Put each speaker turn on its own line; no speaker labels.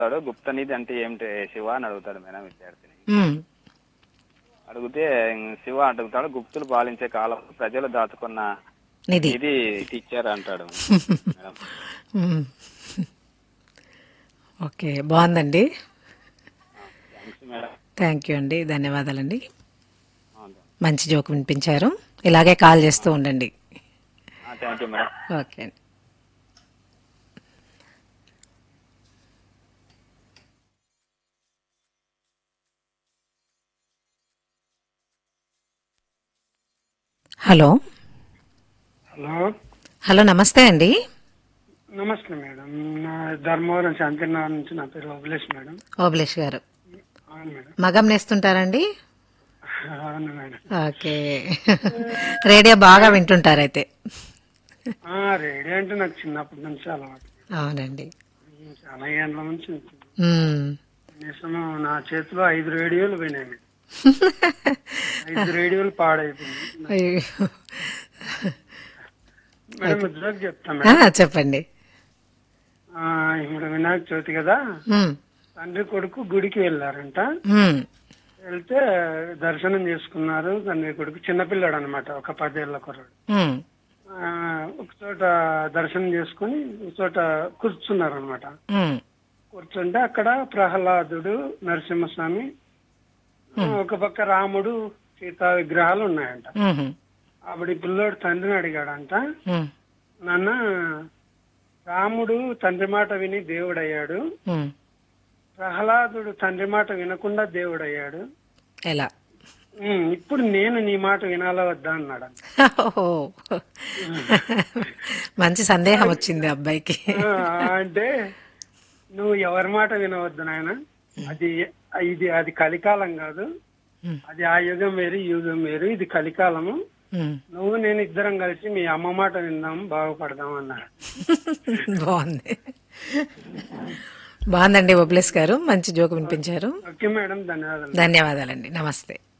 అడుగుతాడు గుప్త నిధి అంటే ఏమిటి శివ అని అడుగుతాడు మేడం విద్యార్థిని
ఉమ్,
అడిగితే శివ అడుగుతాడు గుప్తులు పాలించే కాలం ప్రజలు దాచుకున్న
నిధి
ఇది టీచర్ అంటాడు మేడం
ఉమ్. ఓకే బాగుందండి
థ్యాంక్స్ మేడం
థ్యాంక్ యూ అండి ధన్యవాదాలండి
అవును.
మంచి జోక్ వినిపించారు ఇలాగే కాల్ చేస్తూ ఉండండి
ఆ, థ్యాంక్ యూ మేడం
ఓకే అండి హలో
హలో
హలో నమస్తే అండి
నమస్తే మేడం నా ధర్మవరం శాంతినగర్ నుంచి నా పేరు అభిలేష్ మేడం
ఓబులేష్ గారు
అవును మేడం
మగం నేస్తుంటారండి
అవును మేడం
ఓకే రేడియో బాగా వింటుంటారైతే
ఆ, రేడియో అంటే నాకు చిన్నప్పటి నుంచి అలవాటు
అవునండి
చాలా ఏళ్ళ నుంచి ఉంటుంది.
మ్మ్.
కనీసం నా చేతిలో ఐదు రేడియోలు పోయినాయి మేడం. ఐదు రేడియోలు పాడైపోయింది
అయ్యో.
మేడం ఇద్దరు చెప్తా
ఆ,
మేడం
చెప్పండి
ఆ, ఇప్పుడు వినాయక చవితి కదా
మ్మ్.
తండ్రి కొడుకు గుడికి వెళ్ళారంట
మ్మ్.
వెళ్తే దర్శనం చేసుకున్నారు తండ్రి కొడుకు చిన్నపిల్లాడు అనమాట ఒక పదేళ్ల కుర్రాడు
మ్మ్.
ఆ, ఒక చోట దర్శనం చేసుకుని ఒక చోట కూర్చున్నారు అనమాట
మ్మ్.
కూర్చుంటే అక్కడ ప్రహ్లాదుడు నరసింహస్వామి ఆ, ఒక పక్క రాముడు సీతా విగ్రహాలు ఉన్నాయంట
మ్మ్.
అప్పుడు ఈ పిల్లోడు తండ్రిని అడిగాడంట
మ్మ్.
నాన్న రాముడు తండ్రి మాట విని దేవుడయ్యాడు
మ్మ్.
ప్రహ్లాదుడు తండ్రి మాట వినకుండా దేవుడయ్యాడు
ఎలా
ఉమ్, ఇప్పుడు నేను నీ మాట వినాలా వద్దా అన్నాడు
ఓహో. మంచి సందేహం వచ్చింది అబ్బాయికి
ఆ, అంటే నువ్వు ఎవరి మాట వినవద్దు నాయన అది ఇది అది కలికాలం కాదు
మ్మ్.
అది ఆ యుగం వేరు ఈ యుగం వేరు ఇది కలికాలము
మ్మ్.
నువ్వు నేను ఇద్దరం కలిసి మీ అమ్మ మాట విందాం బాగుపడదాం అన్నాడు
బాగుంది బాగుందండి ఓబ్లేస్ గారు మంచి జోకు వినిపించారు
ఓకే మేడం ధన్యవాదాలు
ధన్యవాదాలండి నమస్తే